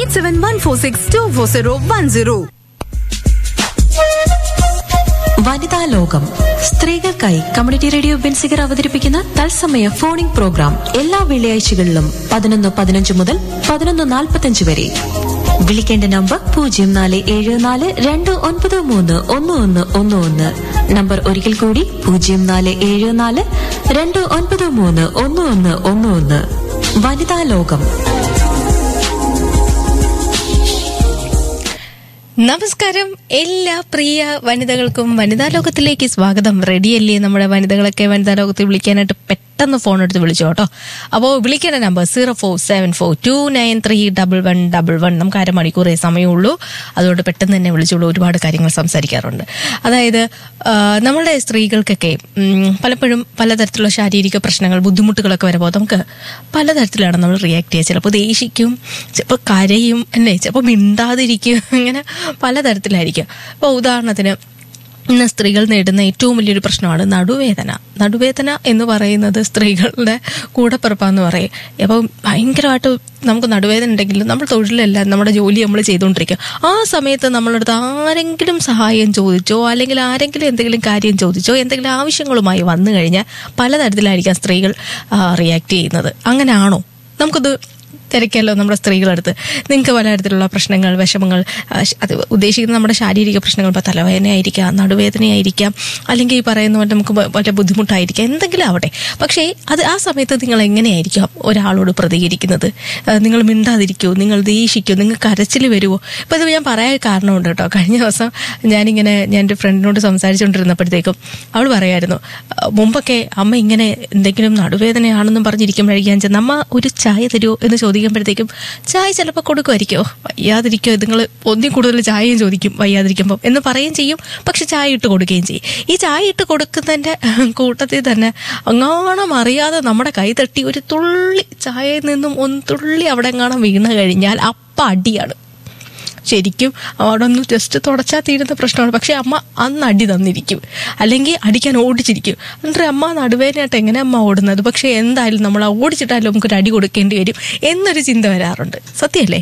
Nine seven one four six two four zero one zero വനിതാ ലോകം സ്ത്രീകൾക്കായി community radio Benziger അവതരിപ്പിക്കുന്ന തത്സമയ phoning programme എല്ലാ വെള്ളിയാഴ്ചകളിലും പതിനൊന്ന് പതിനഞ്ച് മുതൽ പതിനൊന്ന് നാൽപ്പത്തഞ്ച് വരെ വിളിക്കേണ്ട നമ്പർ പൂജ്യം നാല് ഏഴ് നാല് രണ്ട് ഒൻപത് മൂന്ന് ഒന്ന് ഒന്ന് ഒന്ന് ഒന്ന് നമ്പർ ഒരിക്കൽ കൂടി പൂജ്യം നാല് ഏഴ് നാല് രണ്ട് ഒൻപത് മൂന്ന് ഒന്ന് ഒന്ന് ഒന്ന് ഒന്ന് വനിതാ ലോകം നമസ്കാരം എല്ലാ പ്രിയ വനിതകൾക്കും വനിതാ ലോകത്തിലേക്ക് സ്വാഗതം റെഡിയല്ലേ നമ്മുടെ വനിതകളൊക്കെ വനിതാ ലോകത്തിൽ വിളിക്കാനായിട്ട് പെട്ടെന്ന് ഫോൺ എടുത്ത് വിളിച്ചു കേട്ടോ അപ്പോൾ വിളിക്കേണ്ട number zero four seven four two nine three double one double one നമുക്ക് അരമണിക്കൂറേ സമയമുള്ളൂ അതുകൊണ്ട് പെട്ടെന്ന് തന്നെ വിളിച്ചോളൂ ഒരുപാട് കാര്യങ്ങൾ സംസാരിക്കാറുണ്ട് അതായത് ആ, നമ്മളുടെ സ്ത്രീകൾക്കൊക്കെ ഉം, പലപ്പോഴും പലതരത്തിലുള്ള ശാരീരിക പ്രശ്നങ്ങൾ ബുദ്ധിമുട്ടുകളൊക്കെ വരുമ്പോൾ നമുക്ക് പലതരത്തിലാണ് നമ്മൾ റിയാക്ട് ചെയ്യുക ചിലപ്പോൾ ദേഷിക്കും ചിലപ്പോൾ കരയും അല്ലേ ചിലപ്പോൾ മിണ്ടാതിരിക്കും ഇങ്ങനെ പലതരത്തിലായിരിക്കും അപ്പോൾ ഉദാഹരണത്തിന് ഇന്ന് സ്ത്രീകൾ നേരിടുന്ന ഏറ്റവും വലിയൊരു പ്രശ്നമാണ് നടുവേദന നടുവേദന എന്ന് പറയുന്നത് സ്ത്രീകളുടെ കൂടപ്പിറപ്പാന്ന് പറയും അപ്പം ഭയങ്കരമായിട്ട് നമുക്ക് നടുവേദന ഉണ്ടെങ്കിലും നമ്മൾ തൊഴിലല്ല നമ്മുടെ ജോലി നമ്മൾ ചെയ്തുകൊണ്ടിരിക്കും ആ സമയത്ത് നമ്മളടുത്ത് ആരെങ്കിലും സഹായം ചോദിച്ചോ അല്ലെങ്കിൽ ആരെങ്കിലും എന്തെങ്കിലും കാര്യം ചോദിച്ചോ എന്തെങ്കിലും ആവശ്യങ്ങളുമായി വന്നു കഴിഞ്ഞാൽ പലതരത്തിലായിരിക്കാം സ്ത്രീകൾ റിയാക്ട് ചെയ്യുന്നത് അങ്ങനെയാണോ നമുക്കത് തിരക്കല്ലോ നമ്മുടെ സ്ത്രീകളടുത്ത് നിങ്ങൾക്ക് പലതരത്തിലുള്ള പ്രശ്നങ്ങൾ വിഷമങ്ങൾ ആ, ശ- അത് ഉദ്ദേശിക്കുന്നത് നമ്മുടെ ശാരീരിക പ്രശ്നങ്ങൾ ഇപ്പോൾ തലവേദനയായിരിക്കാം നടുവേദനയായിരിക്കാം അല്ലെങ്കിൽ ഈ പറയുന്ന പോലെ നമുക്ക് വ- വല്ല ബുദ്ധിമുട്ടായിരിക്കാം എന്തെങ്കിലും ആവട്ടെ പക്ഷേ അത് ആ സമയത്ത് നിങ്ങൾ എങ്ങനെയായിരിക്കും ഒരാളോട് പ്രതികരിക്കുന്നത് ആ, നിങ്ങൾ മിണ്ടാതിരിക്കുമോ നിങ്ങൾ ദേഷിക്കുമോ നിങ്ങൾക്ക് കരച്ചിൽ വരുമോ ഇപ്പം ഇത് ഞാൻ പറയാൻ കാരണമുണ്ട് കേട്ടോ കഴിഞ്ഞ ദിവസം ഞാനിങ്ങനെ ഞാൻ എൻ്റെ ഫ്രണ്ടിനോട് സംസാരിച്ചുകൊണ്ടിരുന്നപ്പോഴത്തേക്കും അവൾ പറയായിരുന്നു ആ, മുമ്പൊക്കെ അമ്മ ഇങ്ങനെ എന്തെങ്കിലും നടുവേദനയാണെന്നും പറഞ്ഞിരിക്കുമ്പോഴേക്കും ഞാൻ ചെന്ന് അമ്മ ഒരു ചായ തരുമോ എന്ന് ചോദിക്കുമ്പോഴത്തേക്കും ചായ ചിലപ്പോൾ കൊടുക്കുമായിരിക്കോ വയ്യാതിരിക്കോ നിങ്ങൾ ഒന്നിൽ കൂടുതൽ ചായയും ചോദിക്കും വയ്യാതിരിക്കുമ്പോൾ എന്ന് പറയുകയും ചെയ്യും പക്ഷെ ചായ ഇട്ട് കൊടുക്കുകയും ചെയ്യും ഈ ചായ ഇട്ട് കൊടുക്കുന്നതിൻ്റെ കൂട്ടത്തിൽ തന്നെ അങ്ങാണം അറിയാതെ നമ്മുടെ കൈ തട്ടി ഒരു തുള്ളി ചായയിൽ നിന്നും ഒന്ന് തുള്ളി അവിടെ എങ്ങാണം വീണ് കഴിഞ്ഞാൽ അപ്പം അടിയാണ് ശരിക്കും അവിടെ ഒന്ന് ജസ്റ്റ് തുടച്ചാൽ തീരുന്ന പ്രശ്നമാണ് പക്ഷെ അമ്മ അന്ന് അടി തന്നിരിക്കും അല്ലെങ്കിൽ അടിക്കാൻ ഓടിച്ചിരിക്കും എന്നിട്ട് അമ്മ നടുവേദനയായിട്ട് എങ്ങനെ അമ്മ ഓടുന്നത് പക്ഷെ എന്തായാലും നമ്മൾ ആ ഓടിച്ചിട്ടാലും നമുക്കൊരു അടി കൊടുക്കേണ്ടി വരും എന്നൊരു ചിന്ത വരാറുണ്ട് സത്യമല്ലേ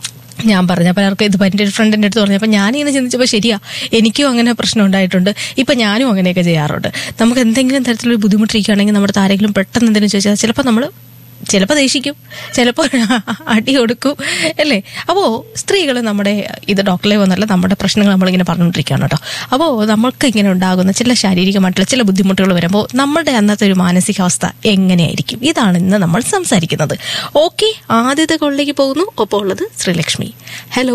ഞാൻ പറഞ്ഞ പലർക്കും ഇത് എൻ്റെ ഒരു ഫ്രണ്ടിൻ്റെ അടുത്ത് പറഞ്ഞപ്പോൾ ഞാനിങ്ങനെ ചിന്തിച്ചപ്പോൾ ശരിയാ എനിക്കും അങ്ങനെ പ്രശ്നം ഉണ്ടായിട്ടുണ്ട് ഇപ്പം ഞാനും അങ്ങനെയൊക്കെ ചെയ്യാറുണ്ട് നമുക്ക് എന്തെങ്കിലും തരത്തിലൊരു ബുദ്ധിമുട്ടിരിക്കുകയാണെങ്കിൽ നമ്മുടെ അടുത്ത് ആരെങ്കിലും പെട്ടെന്ന് എന്തെങ്കിലും ചോദിച്ചാൽ ചിലപ്പോൾ നമ്മൾ ചിലപ്പോൾ ദേഷിക്കും ചിലപ്പോൾ അടി കൊടുക്കും അല്ലേ അപ്പോൾ സ്ത്രീകൾ നമ്മുടെ ഇത് ഡോക്ടറെ വന്നല്ല നമ്മുടെ പ്രശ്നങ്ങൾ നമ്മളിങ്ങനെ പറഞ്ഞുകൊണ്ടിരിക്കുകയാണ് കേട്ടോ അപ്പോൾ നമ്മൾക്ക് ഇങ്ങനെ ഉണ്ടാകുന്ന ചില ശാരീരികമായിട്ടുള്ള ചില ബുദ്ധിമുട്ടുകൾ വരുമ്പോൾ നമ്മുടെ അന്നത്തെ ഒരു മാനസികാവസ്ഥ എങ്ങനെയായിരിക്കും ഇതാണ് ഇന്ന് നമ്മൾ സംസാരിക്കുന്നത് ഓക്കെ ആദ്യത്തെ കോളിലേക്ക് പോകുന്നു ഒപ്പം ഉള്ളത് ശ്രീലക്ഷ്മി ഹലോ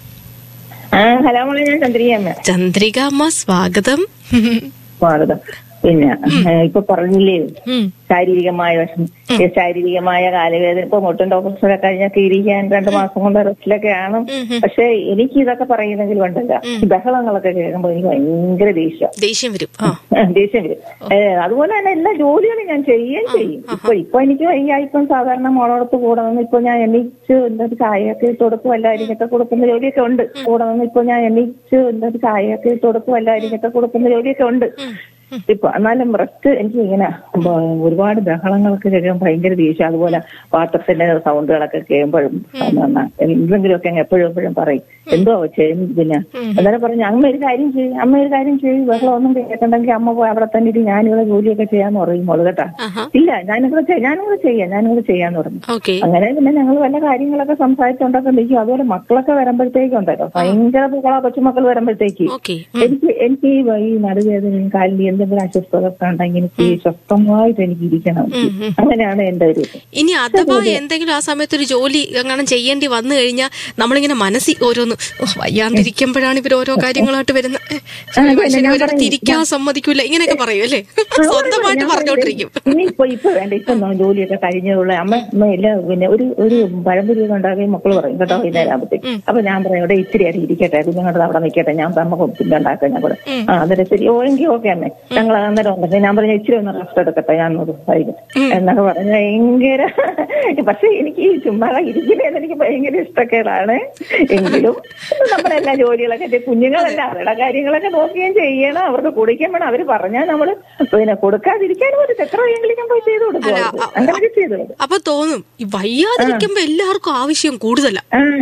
ആ ഹലോ മോളെ ഞാൻ ചന്ദ്രികമ്മ ചന്ദ്രിക അമ്മ സ്വാഗതം സ്വാഗതം പിന്നെ ഏ, ഇപ്പൊ പറഞ്ഞില്ലേ ഉം. ശാരീരികമായ വിഷമം ഈ ശാരീരികമായ കാലുവേദന ഇപ്പൊ മുട്ടും ഡോക്ടർസൊക്കെ കഴിഞ്ഞൊക്കെ ഇരിക്കാൻ രണ്ടു മാസം കൊണ്ട് റെസ്റ്റിലൊക്കെയാണ് പക്ഷെ എനിക്ക് ഇതൊക്കെ പറയുന്നെങ്കിൽ ഉണ്ടല്ല ഈ ബഹളങ്ങളൊക്കെ കേൾക്കുമ്പോ എനിക്ക് ഭയങ്കര ദേഷ്യം ദേഷ്യം വരും ആ ദേഷ്യം വരും ഏ, അതുപോലെ തന്നെ എല്ലാ ജോലികളും ഞാൻ ചെയ്യുകയും ചെയ്യും ഇപ്പൊ ഇപ്പൊ എനിക്ക് വയ്യ ഇപ്പം സാധാരണ മോളോടത്ത് കൂടെ നിന്ന് ഇപ്പൊ ഞാൻ എണീച്ച് എന്തൊരു ചായയൊക്കെ ഇട്ട് കൊടുക്കും എല്ലാവരിക്കൊക്കെ കൊടുക്കുന്ന ജോലിയൊക്കെ ഉണ്ട് കൂടെ നിന്ന് ഇപ്പൊ ഞാൻ എണീച്ച് എന്തൊരു ചായയൊക്കെ ഇട്ട് കൊടുക്കും എല്ലാവരിക്കൊക്കെ കൊടുക്കുന്ന ജോലിയൊക്കെ ഉണ്ട് ഇപ്പൊ എന്നാലും റെസ്റ്റ് എനിക്ക് ഇങ്ങനെ ബ- ഒരുപാട് ബഹളങ്ങളൊക്കെ കേൾക്കുമ്പോൾ ഭയങ്കര ദേഷ്യം അതുപോലെ പാത്രത്തിന്റെ സൗണ്ടുകളൊക്കെ കേൾക്കുമ്പോഴും എന്നാ, എന്തെങ്കിലുമൊക്കെ അങ്ങ് എപ്പോഴും എപ്പോഴും പറയും എന്തോ ചെയ്യും പിന്നെ എന്നാലും പറഞ്ഞു അമ്മ ഒരു കാര്യം ചെയ്യും അമ്മ ഒരു കാര്യം ചെയ്യും ബഹളം ഒന്നും കേൾക്കണ്ടെങ്കിൽ അമ്മ പോയി അവിടെ തന്നെ ഇരി ഞാനിവിടെ ജോലിയൊക്കെ ചെയ്യാന്ന് പറയും മോള് കേട്ടാ ആഹാ. ഇല്ല ഞാനിവിടെ ചെയ്യാം ഞാനിവിടെ ചെയ്യാം ഞാനിവിടെ ചെയ്യാന്ന് പറഞ്ഞു ഓക്കെ അങ്ങനെ പിന്നെ ഞങ്ങൾ വല്ല കാര്യങ്ങളൊക്കെ സംസാരിച്ചുകൊണ്ടൊക്കെ നിൽക്കും അതുപോലെ മക്കളൊക്കെ വരുമ്പോഴത്തേക്കും ഉണ്ടല്ലോ ഭയങ്കര പൂക്കളാ കൊച്ചുമക്കൾ വരുമ്പോഴത്തേക്ക് ഓക്കെ എനിക്ക് എനിക്ക് ഈ ഈ നടുവേദനയും കാലിന് എന്തെങ്കിലും അസ്വസ്ഥത ഒക്കെ ഉണ്ടെങ്കിൽ എനിക്ക് സ്വസ്ഥമായിട്ട് എനിക്ക് ഇരിക്കണം അങ്ങനെയാണ് എന്റെ ഒരു ഇത്. ഇനി അഥവാ എന്തെങ്കിലും ആ സമയത്ത് ഒരു ജോലി അങ്ങനെ ചെയ്യേണ്ടി വന്നു കഴിഞ്ഞാൽ നമ്മളിങ്ങനെ മനസ്സിൽ ഓരോന്ന് "ഓ, വയ്യാണ്ടിരിക്കുമ്പോഴാണ് ഇവർ ഓരോ കാര്യങ്ങളായിട്ട് വരുന്നത് മനുഷ്യനെ ഒരിടത്ത് ഇരിക്കാൻ സമ്മതിക്കൂല ഇങ്ങനെയൊക്കെ പറയും അല്ലേ സ്വന്തമായിട്ട് ഞാൻ പറഞ്ഞോണ്ടിരിക്കും ഇനി ഇപ്പൊ ഇപ്പൊ വേണ്ട ഇപ്പൊ ഒന്ന് ജോലിയൊക്കെ കഴിഞ്ഞതുള്ള അമ്മ അമ്മ ഇല്ല പിന്നെ ഒരു ഒരു പഴംപൊരിയൊക്കെ ഉണ്ടാക്കുകയും മക്കള് പറയും കേട്ടോ വൈകുന്നേരം ആകുമ്പോഴത്തേക്ക് അപ്പൊ ഞാൻ പറയും ഇവിടെ ഇത്തിരി ആയിട്ട് ഇരിക്കട്ടെ കുഞ്ഞുങ്ങളുടെ അവിടെ നിൽക്കട്ടെ ഞാൻ അമ്മ പിന്നെ ഉണ്ടാക്കാം ഞാൻ കൂടെ ആ അന്നേരം ശരി ഓ എങ്കിൽ ഓക്കെ അമ്മേ ഞങ്ങൾ അന്നേരം ഉണ്ടെങ്കിൽ ഞാൻ പറഞ്ഞു ഇച്ചിരി ഒന്ന് റെസ്റ്റ് എടുക്കട്ടെ ഞാൻ ഒന്ന് വൈകും എന്നൊക്കെ പറഞ്ഞ ഭയങ്കര പക്ഷെ എനിക്ക് ഈ ചുമ്മാ ഇരിക്കുന്നതെന്ന് എനിക്ക് ഭയങ്കര ഇഷ്ടക്കേടാണ് എങ്കിലും നമ്മുടെ എല്ലാ ജോലികളൊക്കെ ചെയ്ത് കുഞ്ഞുങ്ങളല്ല അവരുടെ കാര്യങ്ങളൊക്കെ നോക്കുകയും ചെയ്യണം അവർക്ക് കുടിക്കാൻ വേണം അവര് പറഞ്ഞാൽ നമ്മള് പിന്നെ കൊടുക്കാതിരിക്കാനും ഒരു എത്ര എങ്കിലും ഞാൻ പോയി ചെയ്ത് കൊടുക്കും അല്ല, അവർക്ക്. അ- അങ്ങനെയൊക്കെ ചെയ്തു കൊടുക്കും അപ്പൊ തോന്നും ഈ വയ്യാതിരിക്കുമ്പോ എല്ലാവർക്കും ആവശ്യം കൂടുതലാ ആ